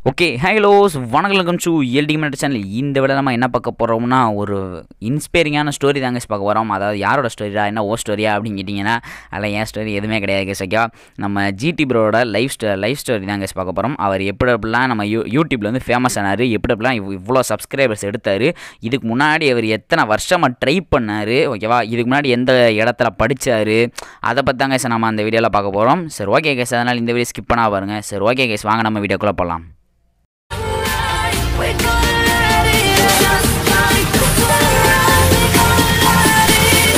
Okay hellos வணக்கம் welcome to LT minute channel இந்த விட நம்ம என்ன பார்க்க போகிறோம்னா ஒரு இன்ஸ்பைரிங்கான ஸ்டோரி தாங்க பார்க்க போகிறோம் அதாவது யாரோட ஸ்டோரியா என்ன ஓ ஸ்டோரியா அப்படின்னு கேட்டிங்கன்னா அதில் ஏன் ஸ்டோரி எதுவுமே கிடையாது guys, okay வா நம்ம ஜிடி ப்ரோட லைஃப் ஸ்டோ லைஃப் ஸ்டோரி தாங்க பார்க்க போகிறோம் அவர் எப்படி எப்படிலாம் நம்ம யூ யூடியூப்பில் வந்து ஃபேமஸ் ஆனார் எப்படி எப்படிலாம் இவ் இவ்வளோ சப்ஸ்கிரைபர்ஸ் எடுத்தார் இதுக்கு முன்னாடி அவர் எத்தனை வருஷமாக ட்ரை பண்ணார் ஓகேவா இதுக்கு முன்னாடி எந்த இடத்துல படித்தார் அதை பற்றி தாங்க சார் நம்ம அந்த வீடியோவில் பார்க்க போகிறோம் சரி ஓகே கேஸ் அதனால் இந்த வீடியோ ஸ்கிப் பண்ணா பாருங்க சரி ஓகே கேஸ் வாங்க நம்ம வீடியோக்குள்ளே போகலாம் We're gonna let it out, just like the flood. We're gonna let it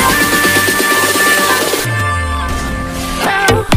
out.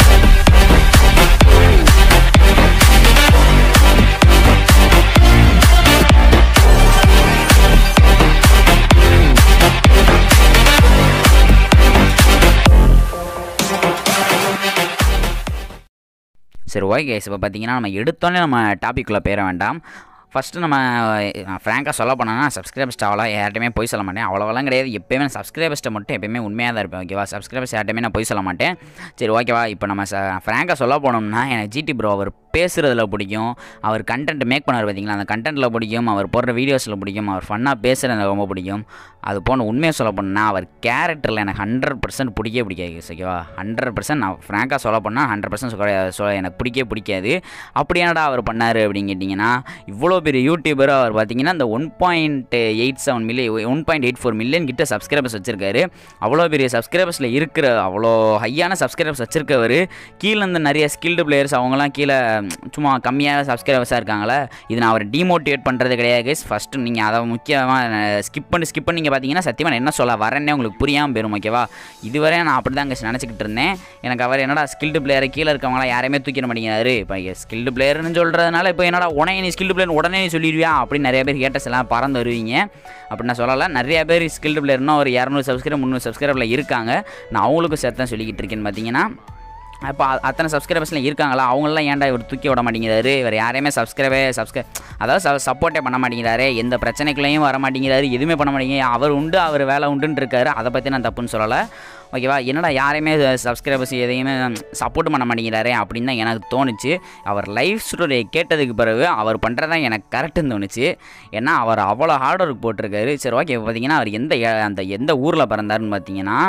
சரி ஓகே கேஸ் இப்போ பார்த்தீங்கன்னா நம்ம எடுத்தோன்னே நம்ம டாபிக்குள்ளே போயிட வேண்டாம் ஃபஸ்ட்டு நம்ம ஃப்ராங்காக சொல்ல போனோன்னா சப்ஸ்கிரைபர்ஸ்ட் அவ்வளோ யார்ட்டையுமே போய் சொல்ல மாட்டேன் அவ்வளோவெல்லாம் கிடையாது எப்போயுமே சப்ஸ்கிரைபர்ஸ்ட்டை மட்டும் எப்பயுமே உண்மையாக தான் இருப்பேன் ஓகேவா சப்ஸ்கிரைபர்ஸ் யார்ட்டையுமே நான் போய் சொல்ல மாட்டேன் சரி ஓகேவா இப்போ நம்ம ச ஃப்ராங்காக சொல்ல போனோம்னா எனக்கு ஜிடி ப்ரோ அவர் பேசுகிறதுல பிடிக்கும் அவர் கண்டென்ட் மேக் பண்ணார் பார்த்தீங்களா அந்த கண்டென்ட்டில் பிடிக்கும் அவர் போடுற வீடியோஸில் பிடிக்கும் அவர் ஃபன்னாக பேசுகிறது ரொம்ப பிடிக்கும் அது போன உண்மையை சொல்ல போனால் அவர் கேரக்டரில் எனக்கு ஹண்ட்ரட் பர்சன்ட் பிடிக்கவே பிடிக்காது ஓகேவா ஹண்ட்ரட் பர்சன்ட் நான் ஃப்ராங்காக சொல்ல போனால் ஹண்ட்ரட் பர்சன்ட் சொல்ல எனக்கு பிடிக்கவே பிடிக்காது அப்படி என்னடா அவர் பண்ணார் அப்படின்னு கேட்டிங்கன்னா இவ்வளோ பெரிய யூடியூபர் அவர் பார்த்தீங்கன்னா இந்த one point eight seven million one point eight four million கிட்ட சப்ஸ்கிரைபர்ஸ் வச்சிருக்காரு அவ்வளோ பெரிய சப்ஸ்கிரைபர்ஸில் இருக்கிற அவ்வளோ ஹையான சப்ஸ்கிரைபர்ஸ் வச்சிருக்கவர் கீழே இருந்து நிறைய ஸ்கில்டு பிளேயர்ஸ் அவங்கலாம் கீழே ம், சும்மா கம்மியாக சப்ஸ்கிரைபர்ஸாக இருக்காங்களே இது நான் அவர் டிமோட்டிவேட் பண்ணுறது கிடையாது கைஸ் ஃபஸ்ட்டு நீங்கள் அதை முக்கியமாக ஸ்கிப் பண்ணி ஸ்கிப் பண்ணி நீங்கள் பார்த்தீங்கன்னா சத்தியமாக நான் என்ன சொல்ல வரேன்னே உங்களுக்கு புரியாமல் போயிடும் ஓகேவா இதுவரை நான் அப்படி தான் நினச்சிக்கிட்டு இருந்தேன் எனக்கு அவர் என்னடா ஸ்கில்டு பிளேயர் கீழே இருக்கவங்களாம் யாரையுமே தூக்கிட மாட்டேங்கிறாரு இப்போ ஸ்கில்டு பிளேயர்னு சொல்கிறதுனால இப்போ என்னடா உடனே நீ ஸ்கில்டு பிளேயர் உடனே நீ சொல்லிடுவியா அப்படின்னு நிறைய பேர் கேட்டஸ் எல்லாம் பறந்து வருவீங்க அப்படி நான் சொல்லலை நிறைய பேர் ஸ்கில்டு பிளேயர்னா ஒரு இரநூறு சப்ஸ்கிரைப் முந்நூறு சப்ஸ்கிரைபில் இருக்காங்க நான் அவங்களுக்கும் சேர்த்து தான் சொல்லிக்கிட்டு இருக்கேன்னு பார்த்தீங்கன்னா இப்போ அ- அத்தனை சப்ஸ்கிரைபர்ஸ்லாம் இருக்காங்களா அவங்களெலாம் ஏன்டா இவர் தூக்கி விட மாட்டேங்கிறாரு இவர் யாரையுமே சப்ஸ்கிரைபே சப்ஸ்கிரைப் அதாவது சப்போர்ட்டே பண்ண மாட்டேங்கிறாரு எந்த பிரச்சனைக்குள்ளேயும் வர மாட்டேங்கிறாரு எதுவுமே பண்ண மாட்டேங்க அவர் உண்டு அவர் வேலை உண்டுன்னு இருக்காரு அதை பற்றி நான் தப்புன்னு சொல்லலை ஓகேவா என்னடா யாரையுமே சப்ஸ்கிரைபர்ஸ் எதையுமே சப்போர்ட் பண்ண மாட்டேங்கிறாரே அப்படின்னு தான் எனக்கு தோணுச்சு அவர் லைஃப் ஸ்டோரியை கேட்டதுக்கு பிறகு அவர் பண்ணுறதான் எனக்கு கரெக்டுன்னு தோணுச்சு ஏன்னா அவர் அவ்வளோ ஹார்ட் ஒர்க் போட்டிருக்காரு சரி ஓகே பார்த்தீங்கன்னா அவர் எந்த ஏ- அந்த எந்த ஊரில் பிறந்தாருன்னு பார்த்தீங்கன்னா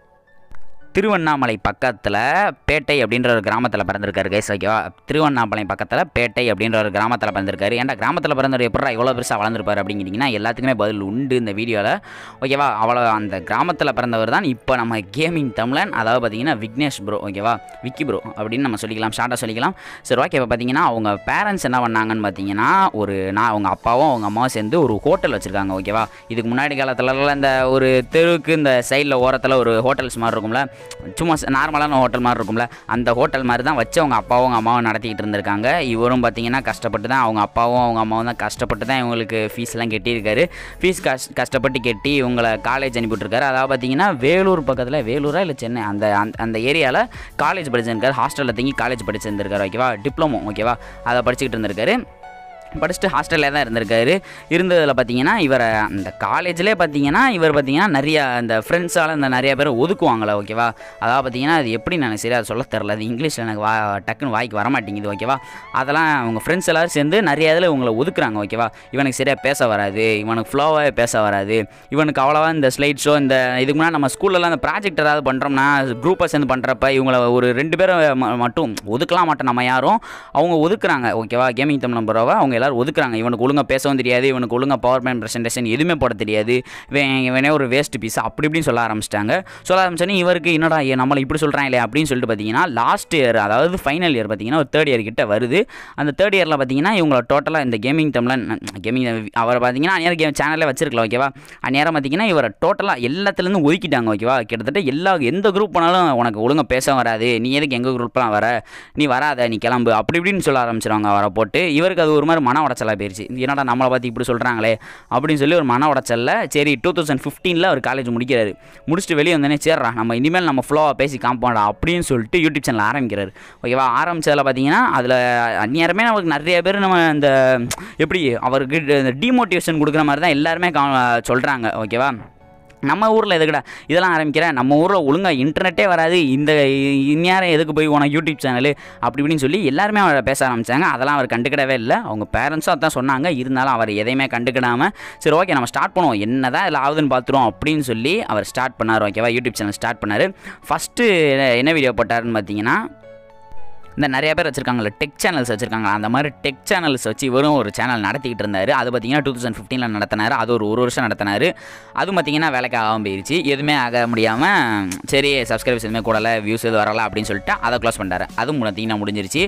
திருவண்ணாமலை பக்கத்தில் பேட்டை அப்படின்ற ஒரு கிராமத்தில் பிறந்திருக்காரு கைஸ் ஓகேவா திருவண்ணாமலை பக்கத்தில் பேட்டை அப்படின்ற ஒரு கிராமத்தில் பிறந்திருக்காரு ஏன்டா கிராமத்தில் பிறந்தவர் எப்படா இவ்வளோ பெருசாக வளர்ந்துருப்பார் அப்படிங்கிறீங்கன்னா எல்லாத்துக்குமே பதில் உண்டு இந்த வீடியோவில் ஓகேவா அவ்வளோ அந்த கிராமத்தில் பிறந்தவர் தான் இப்போ நம்ம கேமிங் தமிழன் அதாவது பார்த்தீங்கன்னா விக்னேஷ் ப்ரோ ஓகேவா விக்கி ப்ரோ அப்படின்னு நம்ம சொல்லிக்கலாம் ஷார்ட்டாக சொல்லிக்கலாம் சரி ஓகே இப்போ பார்த்தீங்கன்னா அவங்க பேரண்ட்ஸ் என்ன பண்ணாங்கன்னு பார்த்தீங்கன்னா ஒரு நான் அவங்க அப்பாவும் அவங்க அம்மாவும் சேர்ந்து ஒரு ஹோட்டல் வச்சுருக்காங்க ஓகேவா இதுக்கு முன்னாடி காலத்துலலாம் இந்த ஒரு தெருவுக்கு இந்த சைடில் ஓரத்தில் ஒரு ஹோட்டல்ஸ் மாதிரி இருக்கும்ல சும்மா ச- நார்மலான ஹோட்டல் மாதிரி இருக்கும்ல அந்த ஹோட்டல் மாதிரி தான் வச்சு அவங்க அப்பாவும் அவங்க அம்மாவும் நடத்திக்கிட்டு இருந்திருக்காங்க இவரும் பார்த்தீங்கன்னா கஷ்டப்பட்டு தான் அவங்க அப்பாவும் அவங்க அம்மாவும் தான் கஷ்டப்பட்டு தான் இவங்களுக்கு ஃபீஸ்லாம் கட்டியிருக்காரு ஃபீஸ் கஷ் கஷ்டப்பட்டு கட்டி இவங்களை காலேஜ் அனுப்பிவிட்ருக்காரு அதாவது பார்த்தீங்கன்னா வேலூர் பக்கத்தில் வேலூரா இல்லை சென்னை அந்த அந்த- அந்த ஏரியாவில் காலேஜ் படிச்சிருக்காரு ஹாஸ்டலில் தங்கி காலேஜ் படிச்சிருந்திருக்காரு ஓகேவா டிப்ளமோ ஓகேவா அதை படிச்சுக்கிட்டு இருந்திருக்காரு படிச்சுட்டு ஹாஸ்டலில் தான் இருந்திருக்காரு இருந்ததில் பார்த்தீங்கன்னா இவரை அந்த காலேஜ்லேயே பார்த்தீங்கன்னா இவர் பார்த்தீங்கன்னா நிறைய இந்த ஃப்ரெண்ட்ஸால் இந்த நிறைய பேர் ஒதுக்குவாங்களே ஓகேவா அதாவது பார்த்தீங்கன்னா அது எப்படி நான் சரியாக சொல்ல தெரில அது இங்கிலீஷில் எனக்கு வா டக்குன்னு வாய்க்கு வர மாட்டேங்குது ஓகேவா அதெல்லாம் அவங்க ஃப்ரெண்ட்ஸ் எல்லாரும் சேர்ந்து நிறைய இதில் இவங்களை ஒதுக்குறாங்க ஓகேவா இவனுக்கு சரியாக பேச வராது இவனுக்கு ஃப்ளோவாகவே பேச வராது இவனுக்கு அவ்வளோவா இந்த ஸ்லைட் ஷோ இந்த இதுக்கு முன்னாடி நம்ம ஸ்கூல்லலாம் அந்த ப்ராஜெக்ட் ஏதாவது பண்ணுறோம்னா குரூப்பாக சேர்ந்து பண்ணுறப்ப இவங்கள ஒரு ரெண்டு பேரும் ம- மட்டும் ஒதுக்கலாம் மாட்டோம் நம்ம யாரும் அவங்க ஒதுக்குறாங்க ஓகேவா கேமிங் தமிழ் பரவா அவங்க எல்லாரும் ஒதுக்குறாங்க இவனுக்கு ஒழுங்காக பேசவும் தெரியாது இவனுக்கு ஒழுங்காக பவர் பாயிண்ட் ப்ரெசன்டேஷன் எதுவுமே போட தெரியாது இவன் இவனே ஒரு வேஸ்ட் பீஸ் அப்படி இப்படின்னு சொல்ல ஆரம்பிச்சிட்டாங்க சொல்ல ஆரம்பிச்சோன்னே இவருக்கு என்னடா ஏ, நம்மளை இப்படி சொல்கிறாங்களே அப்படின்னு சொல்லிட்டு பார்த்தீங்கன்னா லாஸ்ட் இயர் அதாவது ஃபைனல் இயர் பார்த்தீங்கன்னா ஒரு தேர்ட் இயர் கிட்ட வருது அந்த தேர்ட் இயரில் பார்த்தீங்கன்னா இவங்கள டோட்டலாக இந்த கேமிங் தமிழன் கேமிங் அவரை பார்த்தீங்கன்னா அந்நேரம் கேம் சேனலே வச்சிருக்கலாம் ஓகேவா அந்நேரம் பார்த்தீங்கன்னா இவரை டோட்டலாக எல்லாத்துலேருந்து ஒதுக்கிட்டாங்க ஓகேவா கிட்டத்தட்ட எல்லா எந்த குரூப் பண்ணாலும் உனக்கு ஒழுங்கா பேச வராது நீ எதுக்கு எங்கள் குரூப்லாம் வர நீ வராத நீ கிளம்பு அப்படி இப்படின்னு சொல்ல ஆரம்பிச்சிருவாங்க அவரை போட்டு இவருக்கு அது ஒரு மாதிரி மன உடச்சலாக போயிருச்சு இது என்னடா நம்மளை பார்த்து இப்படி சொல்கிறாங்களே அப்படின்னு சொல்லி ஒரு மன உடச்சல்ல சரி டூ தௌசண்ட் ஃபிஃப்டீனில் அவர் காலேஜ் முடிக்கிறாரு முடிச்சுட்டு வெளியே வந்தோடனே சேர்றா நம்ம இனிமேல் நம்ம ஃப்ளோவாக பேசி காம்பவுண்டா அப்படின்னு சொல்லிட்டு யூடியூப் சேனல் ஆரம்பிக்கிறாரு ஓகேவா ஆரம்பிச்சதில் பார்த்தீங்கன்னா அதில் அந்நேரமே நமக்கு நிறைய பேர் நம்ம இந்த எப்படி அவருக்கு டிமோட்டிவேஷன் கொடுக்குற மாதிரி தான் எல்லாருமே சொல்கிறாங்க ஓகேவா நம்ம ஊரில் எதுக்குடா இதெல்லாம் ஆரம்பிக்கிறேன் நம்ம ஊரில் ஒழுங்காக இன்டர்நெட்டே வராது இந்த இந்நேரம் எதுக்கு போய் உனக்கு யூடியூப் சேனல் அப்படி இப்படின்னு சொல்லி எல்லாருமே அவரை பேச ஆரம்பித்தாங்க அதெல்லாம் அவர் கண்டுக்கிடவே இல்லை அவங்க பேரண்ட்ஸும் அதான் சொன்னாங்க இருந்தாலும் அவர் எதையுமே கண்டுக்கிடாமல் சரி ஓகே நம்ம ஸ்டார்ட் பண்ணுவோம் என்ன தான் இதில் ஆகுதுன்னு பார்த்துருவோம் அப்படின்னு சொல்லி அவர் ஸ்டார்ட் பண்ணார் ஓகேவா யூடியூப் சேனல் ஸ்டார்ட் பண்ணார் ஃபஸ்ட்டு என்ன வீடியோ போட்டாருன்னு பார்த்தீங்கன்னா இந்த நிறைய பேர் வச்சிருக்காங்கல்ல டெக் சேனல்ஸ் வச்சிருக்காங்க அந்த மாதிரி டெக் சேனல்ஸ் வச்சு இவரும் ஒரு சேனல் நடத்திக்கிட்டு இருந்தார் அது பார்த்தீங்கன்னா டூ தௌசண்ட் ஃபிஃப்டீனில் நடத்தினார் அது ஒரு ஒரு வருஷம் நடத்தினார் அது பார்த்தீங்கன்னா வேலைக்கு ஆகாமல் போயிடுச்சு எதுவுமே ஆக முடியாமல் சரி சப்ஸ்கிரைபர்ஸ் எதுவுமே கூடல வியூஸ் எதுவும் வரல அப்படின்னு சொல்லிட்டு அதை க்ளோஸ் பண்ணிட்டாரு அதுவும் பார்த்தீங்கன்னா முடிஞ்சிருச்சு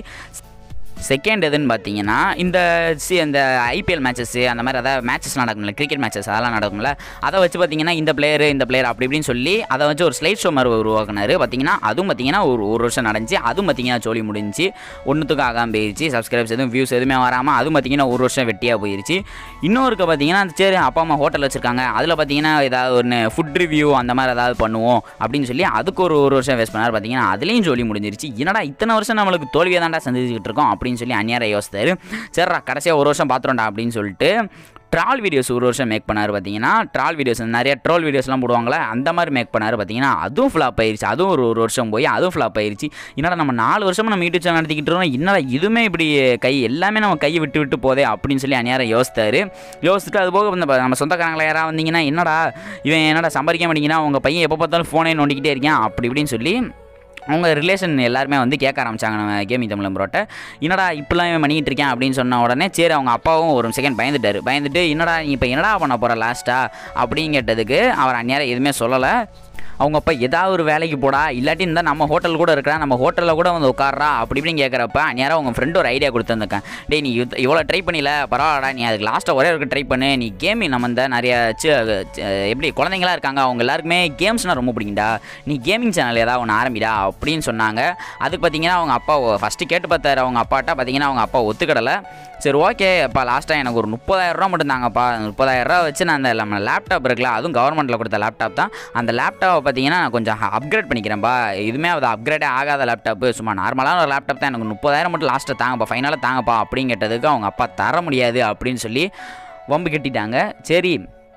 செகண்ட் எதுன்னு பார்த்தீங்கன்னா இந்த சி இந்த ஐபிஎல் மேட்சஸ் அந்த மாதிரி அதாவது மேட்சஸ் நடக்கும்ல கிரிக்கெட் மேட்சஸ் அதெல்லாம் நடக்கும்ல அதை வச்சு பார்த்தீங்கன்னா இந்த பிளேயர் இந்த பிளேயர் அப்படி இப்படின்னு சொல்லி அதை வச்சு ஒரு ஸ்லைட் ஷோ மாதிரி உருவாக்குனாரு பார்த்தீங்கன்னா அதுவும் பார்த்தீங்கன்னா ஒரு ஒரு வருஷம் நடந்துச்சு அதுவும் பார்த்தீங்கன்னா சோழி முடிஞ்சுச்சு ஒன்றுத்துக்கும் ஆகாமல் போயிருச்சு சப்ஸ்கிரைப்ஸ் எதுவும் வியூஸ் எதுவுமே வராமல் அதுவும் பார்த்தீங்கன்னா ஒரு வருஷம் வெட்டியாக போயிருச்சு இன்னொருக்கு பார்த்தீங்கன்னா சரி அப்பா அம்மா ஹோட்டல் வச்சுருக்காங்க அதில் பார்த்தீங்கன்னா ஏதாவது ஒன்று ஃபுட் ரிவ்யூ அந்த மாதிரி ஏதாவது பண்ணுவோம் அப்படின்னு சொல்லி அதுக்கு ஒரு ஒரு வருஷம் வேஸ்ட் பண்ணார் பார்த்தீங்கன்னா அதுலேயும் சொல்லி முடிஞ்சிருச்சு என்னடா இத்தனை வருஷம் நம்மளுக்கு தோல்வியை தான்டா சந்திச்சுக்கிட்டு இருக்கோம் அப்படின்னு சொல்லி அந்நியாரம் யோசித்தாரு சரிடா கடைசியாக ஒரு வருஷம் பார்த்துருண்டா அப்படின்னு சொல்லிட்டு ட்ரால் வீடியோஸ் ஒரு வருஷம் மேக் பண்ணார் பார்த்தீங்கன்னா ட்ரால் வீடியோஸ் நிறைய ட்ரோல் வீடியோஸ்லாம் போடுவாங்களே அந்த மாதிரி மேக் பண்ணார் பார்த்தீங்கன்னா அதுவும் ஃப்ளாப் ஆயிருச்சு அதுவும் ஒரு ஒரு வருஷம் போய் அதுவும் ஃப்ளாப் ஆயிருச்சு என்னடா நம்ம நாலு வருஷமா நம்ம யூடியூப் சேனல் நடத்திக்கிட்டு இருக்கோம் என்னடா இதுவுமே இப்படி கை எல்லாமே நம்ம கையை விட்டு விட்டு போதே அப்படின்னு சொல்லி அந்நேரம் யோசித்தாரு யோசிச்சுட்டு அது போக இந்த நம்ம சொந்தக்காரங்களா யாராவது வந்தீங்கன்னா என்னடா இவன் என்னடா சம்பாதிக்க மாட்டேங்கிறான் அவங்க பையன் எப்போ பார்த்தாலும் ஃபோனே நோண்டிக்கிட்டே இருக்கான் அப்படி இப்படின்னு சொல்லி அவங்க ரிலேஷன் எல்லாருமே வந்து கேட்க ஆரம்பிச்சாங்க நம்ம கேமிங் தமிழ் ப்ரோட்ட என்னடா இப்படிலாம் இவன் பண்ணிக்கிட்டு இருக்கேன் அப்படின்னு சொன்ன உடனே சரி அவங்க அப்பாவும் ஒரு செகண்ட் பயந்துட்டாரு பயந்துட்டு என்னடா நீ இப்போ என்னடா பண்ண போகிற லாஸ்ட்டா அப்படின்னு கேட்டதுக்கு அவர் அந்நேரம் எதுவுமே சொல்லலை அவங்க அப்பா ஏதாவது ஒரு வேலைக்கு போடா இல்லாட்டி இருந்தால் நம்ம ஹோட்டல் கூட இருக்கிறா நம்ம ஹோட்டலில் கூட வந்து உட்காரா அப்படி இப்படின்னு கேட்குறப்ப அந்நேரம் உங்கள் ஃப்ரெண்டு ஒரு ஐடியா கொடுத்துருந்துருக்கேன் டேய் நீ இது- இவ்வளோ ட்ரை பண்ணில பரவாயில்லடா நீ அதுக்கு லாஸ்ட்டாக ஒரே ஒரு ட்ரை பண்ணு நீ கேமிங் நம்ம இந்த நிறைய சி- சி- எப்படி குழந்தைங்களா இருக்காங்க அவங்க எல்லாருக்குமே கேம்ஸ்னால் ரொம்ப பிடிக்கும்டா நீ கேமிங் சேனல் ஏதாவது ஒன்று ஆரம்பிடா அப்படின்னு சொன்னாங்க அதுக்கு பார்த்தீங்கன்னா அவங்க அப்பா ஃபஸ்ட்டு கேட்டு பார்த்தாரு அவங்க அப்பாட்ட பார்த்தீங்கன்னா அவங்க அப்பா ஒத்துக்கிடலை சரி ஓகே அப்பா லாஸ்ட்டாக எனக்கு ஒரு முப்பதாயிரம் ரூபா மட்டும் தாங்கப்பா முப்பதாயிரம் ரூபா வச்சு நான் அந்த நம்ம லேப்டாப் இருக்குல்ல அதுவும் கவர்மெண்ட்டில் கொடுத்த லேப்டாப் தான் அந்த லேப்டாப்பை பார்த்தீங்கன்னா நான் கொஞ்சம் அப்கிரேட் பண்ணிக்கிறேன்ப்பா இதுவுமே அது அப்கிரேடே ஆகாத லேப்டாப்பு சும்மா நார்மலான ஒரு லேப்டாப் தான் எனக்கு முப்பதாயிரம் மட்டும் லாஸ்ட்டாக தாங்கப்பா ஃபைனலாக தாங்கப்பா அப்படின்னு கேட்டதுக்கு அவங்க அப்பா தர முடியாது அப்படின்னு சொல்லி வம்பு கட்டிட்டாங்க சரி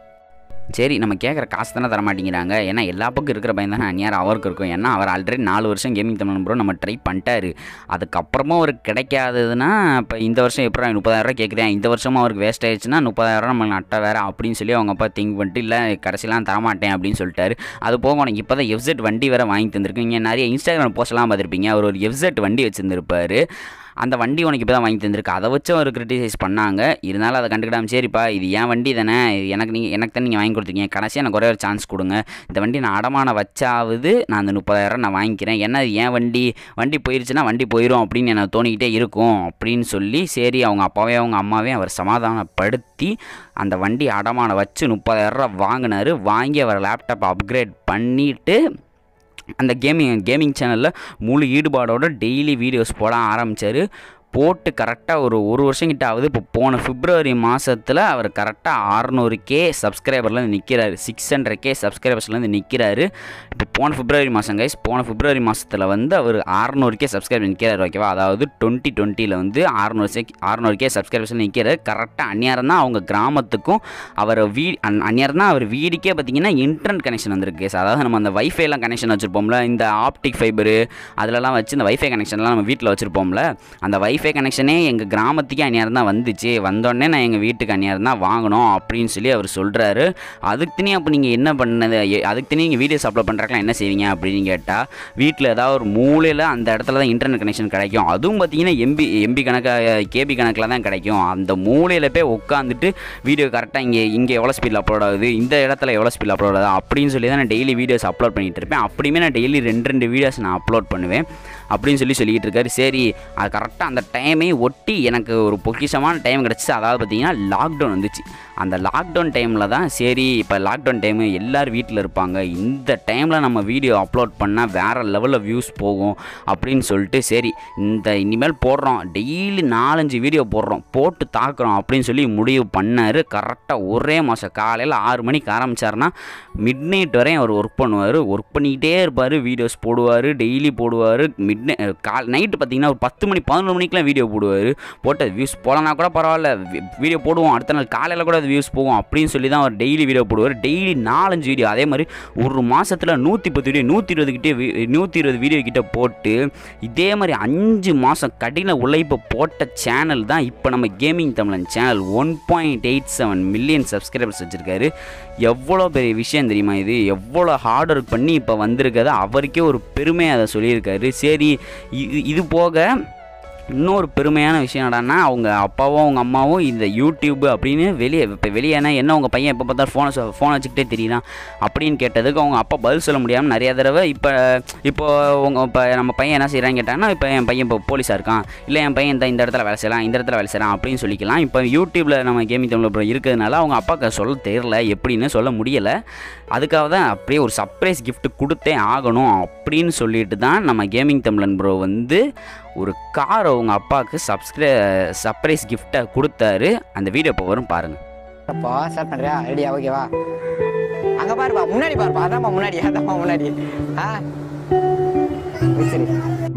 சரி நம்ம கேட்குற காசு தானே தர மாட்டேங்கிறாங்க ஏன்னா எல்லா பக்கம் இருக்கிற பையன் தானே அந்நியாரம் அவருக்கு இருக்கும் ஏன்னா அவர் ஆல்ரெடி நாலு வருஷம் கேமிங் தமிழ் ப்ரோ நம்ம ட்ரை பண்ணிட்டாரு அதுக்கப்புறமும் அவருக்கு கிடைக்காததுன்னா இப்போ இந்த வருஷம் எப்படி முப்பதாயிரம் ரூபாய் கேட்குறேன் இந்த வருஷமும் அவருக்கு வேஸ்ட் ஆயிடுச்சுன்னா முப்பதாயிரம் நம்ம நட்ட வேற அப்படின்னு சொல்லி அவங்க அப்பா திங்க் பண்ணிட்டு இல்லை கடைசிலாம் தரமாட்டேன் அப்படின்னு சொல்லிட்டாரு அது போக உனக்கு இப்போ தான் எஃப்செட் வண்டி வேற வாங்கி தந்திருக்கு இங்கே நிறைய இன்ஸ்டாகிராம் போஸ்ட்லாம் பார்த்துருப்பீங்க அவர் ஒரு எஃப்செட் வண்டி வச்சுருந்துருப்பாரு அந்த வண்டி உனக்கு இப்போ தான் வாங்கி தந்திருக்கு அதை வச்சு அவர் கிரிட்டிசைஸ் பண்ணாங்க இருந்தாலும் அதை கண்டுக்கிடாம சரிப்பா இது என் வண்டி தானே இது எனக்கு நீங்கள் எனக்கு தான் நீங்கள் வாங்கி கொடுத்துருக்கீங்க கடைசியாக எனக்கு ஒரே ஒரு சான்ஸ் கொடுங்க இந்த வண்டி நான் அடமானம் வச்சாவது நான் அந்த முப்பதாயிரம் நான் வாங்கிக்கிறேன் ஏன்னா இது என் வண்டி வண்டி போயிருச்சுன்னா வண்டி போயிடும் அப்படின்னு எனக்கு தோணிக்கிட்டே இருக்கும் அப்படின்னு சொல்லி சரி அவங்க அப்பாவே அவங்க அம்மாவே அவர் சமாதானப்படுத்தி அந்த வண்டி அடமானம் வச்சு முப்பதாயிரரூவா வாங்கினாரு வாங்கி அவர் லேப்டாப் அப்கிரேட் பண்ணிவிட்டு அந்த கேமிங் கேமிங் சேனலில் முழு ஈடுபாடோட டெய்லி வீடியோஸ் போட ஆரம்பித்தார் போட்டு கரெக்டாக ஒரு ஒரு வருஷம் கிட்ட ஆகுது இப்போ போன பிப்ரவரி மாதத்தில் அவர் கரெக்டாக அறநூறு கே சப்ஸ்கிரைபர்லேருந்து நிற்கிறாரு சிக்ஸ் ஹண்ட்ரட் கே சப்ஸ்கிரைபர்ஸ்லேருந்து நிற்கிறாரு இப்போ போன பிப்ரவரி மாதம் கைஸ் போன பிப்ரவரி மாதத்தில் வந்து அவர் அறநூறு கே சப்ஸ்கிரைபர் நிற்கிறார் ஓகேவா அதாவது டுவெண்ட்டி டுவெண்ட்டியில் வந்து அறநூறு சே அறநூறு கே சப்ஸ்கிரைபர்ஸ் நிற்கிறாரு கரெக்டாக அந்நியாரம் தான் அவங்க கிராமத்துக்கும் அவர் வீ அந் அந்நியாரம் தான் அவர் வீடுக்கே பார்த்தீங்கன்னா இன்டர்நெட் கனெக்ஷன் வந்திருக்கு guys. அதாவது நம்ம அந்த வைஃபைலாம் கனெக்ஷன் வச்சுருப்போம்ல இந்த ஆப்டிக் ஃபைபரு அதிலலாம் வச்சு இந்த வைஃபை கனெக்ஷன்லாம் நம்ம வீட்டில் வச்சுருப்போம்ல அந்த வைஃபை கனெக்ஷனே எங்கள் கிராமத்துக்கே அந்நியாரம் தான் வந்துச்சு வந்தோடனே நான் எங்கள் வீட்டுக்கு அந்நியாரம் தான் வாங்கணும் அப்படின்னு சொல்லி அவர் சொல்கிறாரு அதுக்கு தனி அப்போ நீங்கள் என்ன பண்ணது எ- அதுக்கு தனி நீங்கள் வீடியோஸ் அப்லோட் பண்ணுறதுலாம் என்ன செய்வீங்க அப்படின்னு கேட்டால் வீட்டில் ஏதாவது ஒரு மூலையில் அந்த இடத்துல தான் இன்டர்நெட் கனெக்ஷன் கிடைக்கும் அதுவும் பார்த்தீங்கன்னா எம்பி எம்பி கணக்காக கேபி கணக்கில் தான் கிடைக்கும் அந்த மூலையில் போய் உட்காந்துட்டு வீடியோ கரெக்டாக இங்கே இங்கே எவ்வளோ ஸ்பீடில் அப்லோட் ஆகுது இந்த இடத்துல எவ்வளோ ஸ்பீடில் அப்லோட் ஆகுது அப்படின்னு சொல்லி தான் நான் டெய்லி வீடியோஸ் அப்லோட் பண்ணிட்டு இருப்பேன் அப்படியுமே நான் டெய்லி ரெண்டு ரெண்டு வீடியோஸ் நான் அப்லோட் பண்ணுவேன் அப்படின்னு சொல்லி சொல்லிக்கிட்டு இருக்காரு சரி அது கரெக்டாக அந்த டைமே ஒட்டி எனக்கு ஒரு பொக்கிஷமான டைம் கிடச்சிச்சு அதாவது பார்த்தீங்கன்னா லாக்டவுன் வந்துச்சு அந்த லாக்டவுன் டைமில் தான் சரி இப்போ லாக்டவுன் டைமு எல்லோரும் வீட்டில் இருப்பாங்க இந்த டைமில் நம்ம வீடியோ அப்லோட் பண்ணால் வேறு லெவலில் வியூஸ் போகும் அப்படின்னு சொல்லிட்டு சரி இந்த இனிமேல் போடுறோம் டெய்லி நாலஞ்சு வீடியோ போடுறோம் போட்டு தாக்குறோம் அப்படின்னு சொல்லி முடிவு பண்ணார் கரெக்டாக ஒரே மாதம் காலையில் ஆறு மணிக்கு ஆரம்பிச்சாருன்னா மிட் நைட் வரையும் அவர் ஒர்க் பண்ணுவார் ஒர்க் பண்ணிக்கிட்டே இருப்பார் வீடியோஸ் போடுவார் டெய்லி போடுவார் மிட் மிட் கால் நைட்டு பார்த்தீங்கன்னா ஒரு பத்து மணி பதினொரு மணிக்கெலாம் வீடியோ போடுவார் போட்டு வியூஸ் போகலனா கூட பரவாயில்ல வீடியோ போடுவோம் அடுத்த நாள் காலையில் கூட அது வியூஸ் போகும் அப்படின்னு சொல்லி தான் அவர் டெய்லி வீடியோ போடுவார் டெய்லி நாலஞ்சு வீடியோ அதே மாதிரி ஒரு மாதத்தில் நூற்றி பத்து வீடியோ நூற்றி இருபது கிட்டே நூற்றி இருபது வீடியோ கிட்ட போட்டு இதே மாதிரி அஞ்சு மாதம் கடின உழைப்பை போட்ட சேனல் தான் இப்போ நம்ம gaming Tamizhan channel one point eight seven million subscribers வச்சுருக்காரு எவ்வளோ பெரிய விஷயம் தெரியுமா இது எவ்வளோ ஹார்ட் ஒர்க் பண்ணி இப்போ வந்திருக்காது அவருக்கே ஒரு பெருமை அதை சொல்லியிருக்காரு சரி இது இது போக இன்னொரு பெருமையான விஷயம் என்னடான்னா அவங்க அப்பாவும் அவங்க அம்மாவும் இந்த யூடியூப் அப்படின்னு வெளியே இப்போ வெளியேனா என்ன உங்கள் பையன் எப்போ பார்த்தா ஃபோனை ஃபோனை வச்சுக்கிட்டே தெரியலாம் அப்படின்னு கேட்டதுக்கு அவங்க அப்பா பதில் சொல்ல முடியாமல் நிறைய தடவை இப்போ இப்போ உங்கள் இப்போ நம்ம பையன் என்ன செய்கிறான்னு கேட்டாங்கன்னா இப்போ என் பையன் இப்போ போலீஸாக இருக்கான் இல்லை என் பையன் இந்த இந்த இடத்துல வேலை செய்யலாம் இந்த இடத்துல வேலை செய்யலாம் அப்படின்னு சொல்லிக்கலாம் இப்போ யூடியூப்பில் நம்ம கேமிங் தமிழ் ப்ரோ இருக்கிறதுனால அவங்க அப்பாவுக்கு சொல்ல தெரியல எப்படின்னு சொல்ல முடியலை அதுக்காக தான் அப்படியே ஒரு சர்ப்ரைஸ் gift கொடுத்தே ஆகணும் அப்படின்னு சொல்லிட்டு தான் நம்ம கேமிங் தமிழன் ப்ரோ வந்து ஒரு கார் அவங்க அப்பாவுக்கு சப்ஸ்கிரை சர்ப்ரைஸ் கிஃப்டாக கொடுத்தாரு அந்த வீடியோ இப்போ வரும் பாருங்கள் அப்பா ஸ்டார்ட் பண்றியா ரெடியா ஓகேவா அங்க பாருப்பா முன்னாடி பாருப்பா அதான்ப்பா முன்னாடி அதான்ப்பா முன்னாடி ஆ சரி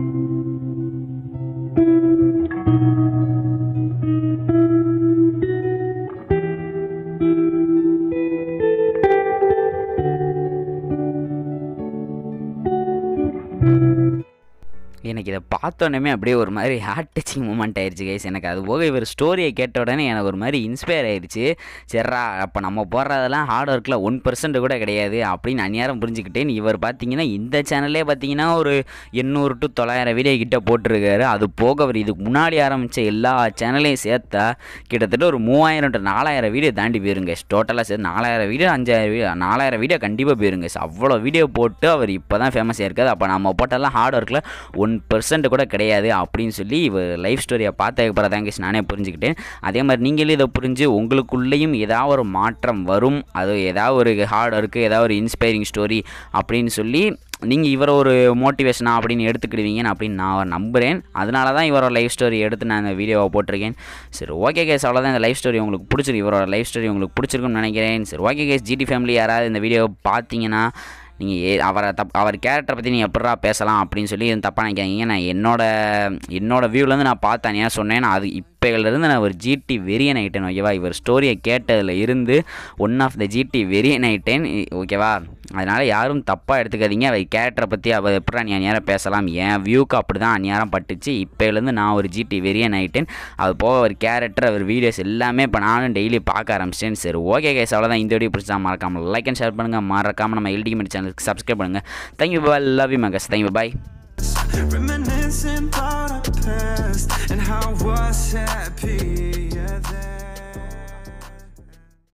எனக்கு இதை பார்த்தோன்னே அப்படியே ஒரு மாதிரி ஹார்ட் டச்சிங் மூமெண்ட் ஆயிடுச்சு கைஸ் எனக்கு அது போக இவர் ஸ்டோரியை கேட்ட உடனே எனக்கு ஒரு மாதிரி இன்ஸ்பயர் ஆயிடுச்சு சரிடா அப்போ நம்ம போடுறதெல்லாம் ஹார்ட் ஒர்க்கில் ஒன் பர்சன்ட் கூட கிடையாது அப்படின்னு அந்நேரம் புரிஞ்சுக்கிட்டேன் இவர் பார்த்தீங்கன்னா இந்த சேனல்லே பார்த்தீங்கன்னா ஒரு எண்ணூறு டு தொள்ளாயிரம் வீடியோ கிட்ட போட்டிருக்காரு அது போக அவர் இதுக்கு முன்னாடி ஆரம்பித்த எல்லா சேனலையும் சேர்த்தா கிட்டத்தட்ட ஒரு மூவாயிரம் டு நாலாயிரம் வீடியோ தாண்டி போயிருங்க டோட்டலாக சேர்த்து நாலாயிரம் வீடியோ அஞ்சாயிரம் வீடியோ நாலாயிரம் வீடியோ கண்டிப்பாக போயிருங்க அவ்வளோ வீடியோ போட்டு அவர் இப்போ தான் ஃபேமஸ் ஆயிருக்காது அப்போ நம்ம போட்டெல்லாம் ஹார்ட் ஒர்க்கில் ஒன் பர்சன்ட் கூட கிடையாது அப்படின்னு சொல்லி இவர் லைஃப் ஸ்டோரியை பார்த்ததுக்கப்புறம் தாங்க நானே புரிஞ்சுக்கிட்டேன் அதே மாதிரி நீங்களே இதை புரிஞ்சு உங்களுக்குள்ளேயும் ஏதாவது ஒரு மாற்றம் வரும் அது ஏதாவது ஒரு ஹார்ட் ஒர்க்கு ஏதாவது ஒரு இன்ஸ்பைரிங் ஸ்டோரி அப்படின்னு சொல்லி நீங்கள் இவரை ஒரு மோட்டிவேஷனா அப்படின்னு எடுத்துக்கிடுவீங்கன்னு அப்படின்னு நான் நம்புகிறேன் அதனால தான் இவரோட லைஃப் ஸ்டோரி எடுத்து நான் இந்த வீடியோவை போட்டிருக்கேன் சரி ஓகே கேஸ் அவ்வளோதான் இந்த லைஃப் ஸ்டோரி உங்களுக்கு பிடிச்சிருக்கு இவரோட லைஃப் ஸ்டோரி உங்களுக்கு பிடிச்சிருக்குன்னு நினைக்கிறேன் சரி ஓகே கேஸ் ஜிடி ஃபேமிலி யாராவது இந்த வீடியோவை பார்த்தீங்கன்னா நீங்கள் ஏ அவரை தப் அவர் கேரக்டரை பற்றி நீங்கள் எப்படா பேசலாம் அப்படின்னு சொல்லி தப்பாக நினைக்காதீங்க நான் என்னோட என்னோட வியூலேருந்து நான் பார்த்தேன் ஏன் சொன்னேன் அது இப்போலேருந்து நான் ஒரு ஜிடி வெரியன் ஆகிட்டேன் ஓகேவா இவர் ஸ்டோரியை கேட்டதில் இருந்து ஒன் ஆஃப் த ஜிடி வெரியன் ஆகிட்டேன் ஓகேவா அதனால் யாரும் தப்பாக எடுத்துக்காதீங்க அவர் கேரக்டரை பற்றி அவர் எப்படா நீ அந்நேரம் பேசலாம் என் வியூக்கு அப்படி தான் அந்நேரம் பட்டுச்சு இப்போலேருந்து நான் ஒரு ஜிடி வெரியன் ஆகிட்டேன் அது போக அவர் கேரக்டர் அவர் வீடியோஸ் எல்லாமே இப்போ நானும் டெய்லி பார்க்க ஆரம்பிச்சிட்டேன் சரி ஓகே கேஸ் அவ்வளோதான் இந்த வீடியோ பிடிச்சா மறக்காமல் லைக் அண்ட் ஷேர் பண்ணுங்கள் மறக்காமல் நம்ம எல்டி சேனலுக்கு சப்ஸ்கிரைப் பண்ணுங்கள் தேங்க்யூ பாய் லவ் யூ மகஸ் thank you bye Reminiscing about our past and how I was happy. Yeah, that